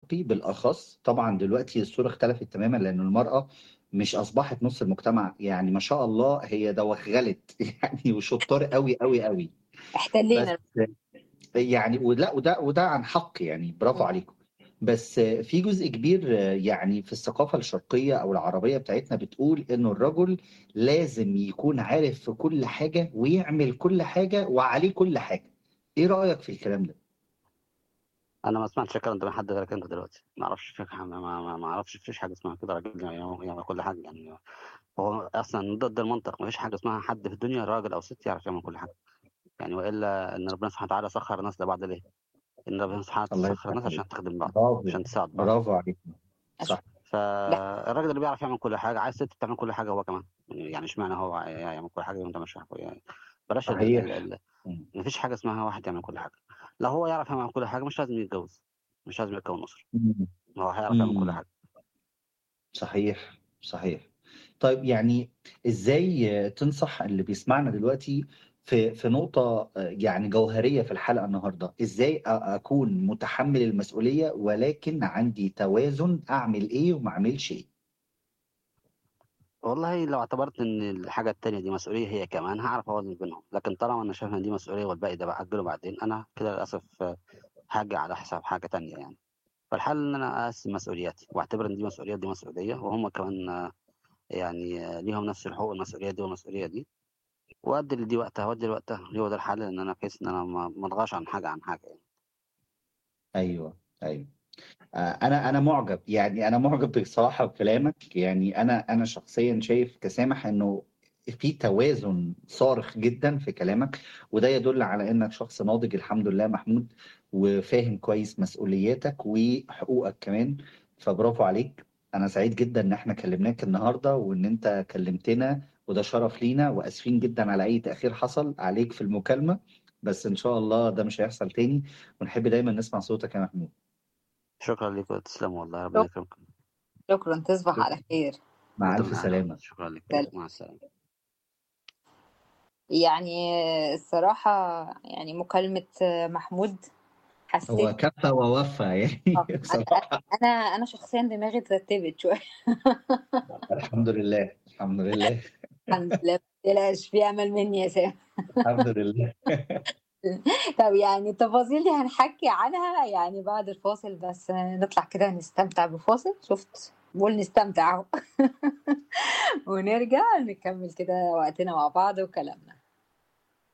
الشرقي بالأخص طبعا دلوقتي الصورة اختلفت تماما لأن المرأة مش أصبحت نص المجتمع يعني ما شاء الله هي دوخغلت يعني وشطار قوي قوي قوي بس احتلينا يعني ولا وده وده عن حق يعني برافو مم. عليكم بس في جزء كبير يعني في الثقافة الشرقية أو العربية بتاعتنا بتقول إنه الرجل لازم يكون عارف في كل حاجة ويعمل كل حاجة وعليه كل حاجة إيه رأيك في الكلام ده؟ انا ما سمعتش الكلام ده من حد غيرك انت دلوقتي ما اعرفش في ما ما ما ما اعرفش فيش حاجه اسمها كده راجل يعمل يعمل كل حاجه يعني هو اصلا ضد المنطق ما فيش حاجه اسمها حد في الدنيا راجل او ست يعرف يعمل كل حاجه يعني والا ان ربنا سبحانه وتعالى سخر الناس لبعض ليه؟ ان ربنا سبحانه الله وتعالى يفتح سخر الناس عليك عشان تخدم بعض برافو عشان تساعد بعض برافو عليك صح لا فالراجل اللي بيعرف يعمل كل حاجه عايز ست تعمل كل حاجه هو كمان يعني اشمعنى هو يعمل كل حاجه وانت مش عارف يعني بلاش ال ال صحيح ال مم. مفيش حاجه اسمها واحد يعمل كل حاجه لو هو يعرف يعمل كل حاجه مش لازم يتجوز مش لازم يتكون اسره مم. هو هيعرف يعمل كل مم. حاجه صحيح صحيح طيب يعني ازاي تنصح اللي بيسمعنا دلوقتي في في نقطة يعني جوهرية في الحلقة النهاردة ازاي أ- اكون متحمل المسؤولية ولكن عندي توازن اعمل ايه وما اعملش ايه والله لو اعتبرت ان الحاجه التانية دي مسؤوليه هي كمان هعرف اوازن بينهم لكن طالما انا شايف ان دي مسؤوليه والباقي ده باجله بعدين انا كده للاسف آه، حاجه على حساب حاجه تانية يعني فالحل ان انا اقسم مسؤولياتي واعتبر ان دي مسؤوليه دي مسؤوليه وهم كمان آه، يعني آه، ليهم نفس الحقوق المسؤوليه دي والمسؤوليه دي وادي لدي وقتها وادي لوقتها هو ده الحل ان انا بحيث ان انا ما ما اضغطش عن حاجه عن حاجه يعني ايوه ايوه آه، انا انا معجب يعني انا معجب بصراحه بكلامك يعني انا انا شخصيا شايف كسامح انه في توازن صارخ جدا في كلامك وده يدل على انك شخص ناضج الحمد لله محمود وفاهم كويس مسؤولياتك وحقوقك كمان فبرافو عليك انا سعيد جدا ان احنا كلمناك النهارده وان انت كلمتنا وده شرف لينا واسفين جدا على اي تاخير حصل عليك في المكالمه بس ان شاء الله ده مش هيحصل تاني ونحب دايما نسمع صوتك يا محمود شكرا لكم تسلموا والله ربنا شك- يكرمكم شكرا تصبح على خير مع وانتم ألف من اهل سلامة شكرا لكم سلام. مع السلامه يعني الصراحة يعني مكالمة محمود هو حسيت كفى ووفى يعني آه، أنا بصراحة أنا أنا شخصيا دماغي اترتبت شوية الحمد لله الحمد لله الحمد لله ما تقلقش في أمل مني يا سام الحمد لله طب يعني التفاصيل دي هنحكي عنها يعني بعد الفاصل بس نطلع كده نستمتع بفاصل شفت بقول نستمتع اهو ونرجع نكمل كده وقتنا مع بعض وكلامنا